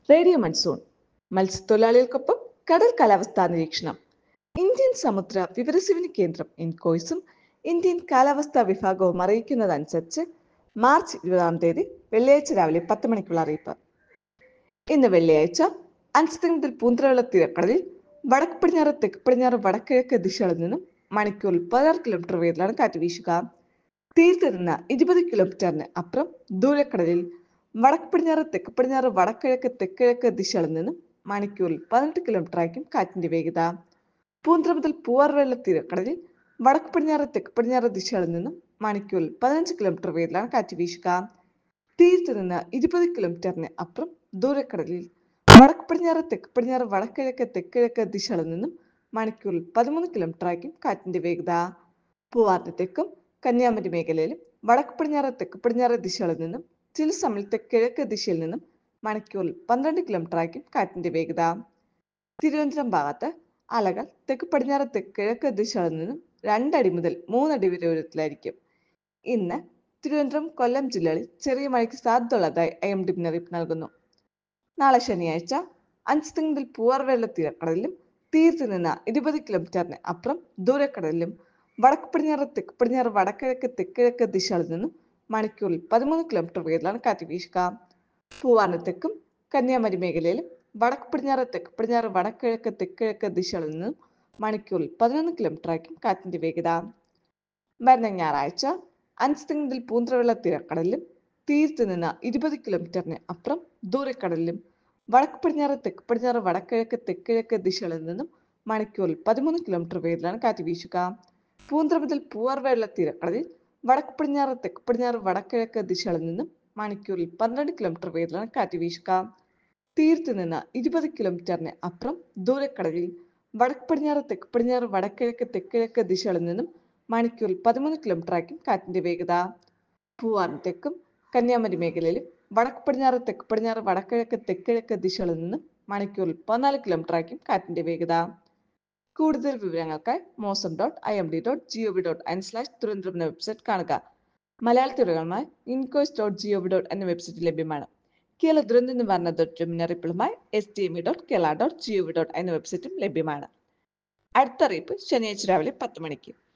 radio monsoon മത്സ്യത്തൊഴിലാളികൾക്കൊപ്പം കടൽ കാലാവസ്ഥാ നിരീക്ഷണം ഇന്ത്യൻ സമുദ്ര വിവരസേവന കേന്ദ്രം ഇൻകോയ്സും ഇന്ത്യൻ കാലാവസ്ഥാ വിഭാഗവും അറിയിക്കുന്നതനുസരിച്ച് മാർച്ച് ഇരുപതാം തീയതി വെള്ളിയാഴ്ച രാവിലെ പത്ത് മണിക്കുള്ള അറിയിപ്പ് ഇന്ന് വെള്ളിയാഴ്ച അഞ്ച് മുതൽ പൂന്തറവെള്ള തീരക്കടലിൽ വടക്ക് പടിഞ്ഞാറ് തെക്ക് പടിഞ്ഞാറ് വടക്കിഴക്ക് ദിശകളിൽ നിന്നും മണിക്കൂറിൽ പതിനാറ് കിലോമീറ്റർ വേഗത്തിലാണ് കാറ്റ് വീശുക തീരത്ത് നിന്ന് ഇരുപത് കിലോമീറ്ററിന് അപ്പുറം ദൂരക്കടലിൽ വടക്ക് പടിഞ്ഞാറ് തെക്ക് പടിഞ്ഞാറ് വടക്കിഴക്ക് തെക്കിഴക്ക് ദിശകളിൽ നിന്നും മണിക്കൂറിൽ പതിനെട്ട് കിലോമീറ്റർ ആയിരിക്കും കാറ്റിന്റെ വേഗത പൂന്തറ മുതൽ പൂവാറുവെള്ള തീരക്കടലിൽ വടക്ക് പടിഞ്ഞാറ് തെക്ക് പടിഞ്ഞാറ് ദിശകളിൽ നിന്നും മണിക്കൂറിൽ പതിനഞ്ച് കിലോമീറ്റർ വേഗത്തിലാണ് കാറ്റ് വീശുക തീരത്ത് നിന്ന് ഇരുപത് കിലോമീറ്ററിന് അപ്പുറം ദൂരക്കടലിൽ വടക്ക് പടിഞ്ഞാറ് തെക്ക് പടിഞ്ഞാറ് വടക്കിഴക്ക് തെക്കിഴക്ക് ദിശകളിൽ നിന്നും മണിക്കൂറിൽ പതിമൂന്ന് കിലോമീറ്റർ ആയിരിക്കും കാറ്റിന്റെ വേഗത പൂവാറിന് തെക്കും കന്യാകുമാരി മേഖലയിലും വടക്ക് പടിഞ്ഞാറ് തെക്ക് പടിഞ്ഞാറ് ദിശകളിൽ നിന്നും ചില സമയത്ത് കിഴക്ക് ദിശയിൽ നിന്നും മണിക്കൂറിൽ പന്ത്രണ്ട് കിലോമീറ്റർ ആയിരിക്കും കാറ്റിന്റെ വേഗത തിരുവനന്തപുരം ഭാഗത്ത് അലകൾ തെക്ക് പടിഞ്ഞാറ് തെക്ക് കിഴക്ക് ദിശകളിൽ നിന്നും രണ്ടടി മുതൽ മൂന്നടി വരെ ഉയരത്തിലായിരിക്കും ഇന്ന് തിരുവനന്തപുരം കൊല്ലം ജില്ലകളിൽ ചെറിയ മഴയ്ക്ക് സാധ്യതയുള്ളതായി ഐ എം ഡി മുന്നറിയിപ്പ് നൽകുന്നു നാളെ ശനിയാഴ്ച അഞ്ച് മുതൽ പൂവാർവെള്ള തീരക്കടലിലും തീരത്ത് നിന്ന് ഇരുപത് കിലോമീറ്ററിന് അപ്പുറം ദൂരക്കടലിലും വടക്ക് പടിഞ്ഞാറ് തെക്ക് പടിഞ്ഞാറ് വടക്കിഴക്ക് തെക്കിഴക്ക് ദിശകളിൽ നിന്നും മണിക്കൂറിൽ പതിമൂന്ന് കിലോമീറ്റർ വേഗത്തിലാണ് കാറ്റ് വീശുക പൂവാറിന് തെക്കും കന്യാകുമാരി മേഖലയിലും വടക്ക് പടിഞ്ഞാറ് തെക്ക് പടിഞ്ഞാറ് വടക്കിഴക്ക് തെക്കിഴക്ക് ദിശകളിൽ നിന്നും മണിക്കൂറിൽ പതിനൊന്ന് കിലോമീറ്റർ ആയിരിക്കും കാറ്റിന്റെ വേഗത വരുന്ന ഞായറാഴ്ച അഞ്ച് മുതൽ പൂന്തറവെള്ള തീരക്കടലിലും തീരത്ത് നിന്ന് ഇരുപത് കിലോമീറ്ററിന് അപ്പുറം ദൂരക്കടലിലും വടക്ക് പടിഞ്ഞാറ് തെക്ക് പടിഞ്ഞാറ് വടക്കിഴക്ക് തെക്കിഴക്ക് ദിശകളിൽ നിന്നും മണിക്കൂറിൽ പതിമൂന്ന് കിലോമീറ്റർ വേഗത്തിലാണ് കാറ്റ് വീശുക പൂന്തറ മുതൽ പൂവാർവെള്ള തീരക്കടലിൽ വടക്ക് പടിഞ്ഞാറ് തെക്ക് പടിഞ്ഞാറ് വടക്കിഴക്ക് ദിശകളിൽ നിന്നും മണിക്കൂറിൽ പന്ത്രണ്ട് കിലോമീറ്റർ വേഗത്തിലാണ് കാറ്റ് വീശുക തീരത്ത് നിന്ന് ഇരുപത് കിലോമീറ്ററിന് അപ്പുറം ദൂരക്കടലിൽ വടക്ക് പടിഞ്ഞാറ് തെക്ക് പടിഞ്ഞാറ് വടക്കിഴക്ക് തെക്കിഴക്ക് ദിശകളിൽ നിന്നും മണിക്കൂറിൽ പതിമൂന്ന് കിലോമീറ്റർ ആയിരിക്കും കാറ്റിന്റെ വേഗത പൂവാറിന് തെക്കും കന്യാകുമാരി മേഖലയിലും വടക്ക് പടിഞ്ഞാറ് തെക്ക് പടിഞ്ഞാറ് വടക്കിഴക്ക് തെക്കിഴക്ക് ദിശകളിൽ നിന്നും മണിക്കൂറിൽ പതിനാല് കിലോമീറ്റർ ആയിരിക്കും കാറ്റിന്റെ വേഗത കൂടുതൽ വിവരങ്ങൾക്കായി Mausam dot I M D dot G O V dot N slash Thiruvananthapuram എന്ന വെബ്സൈറ്റ് കാണുക മലയാളത്തിലുമായി INCOIS dot G O V dot എന്ന വെബ്സൈറ്റ് ലഭ്യമാണ് കേരള ദുരന്ത നിവാരണ അതോറിറ്റി മുന്നറിയിപ്പുകളുമായി S D M E dot Kerala dot G O V dot എന്ന വെബ്സൈറ്റും ലഭ്യമാണ് അടുത്ത അറിയിപ്പ് ശനിയാഴ്ച രാവിലെ പത്ത് മണിക്ക്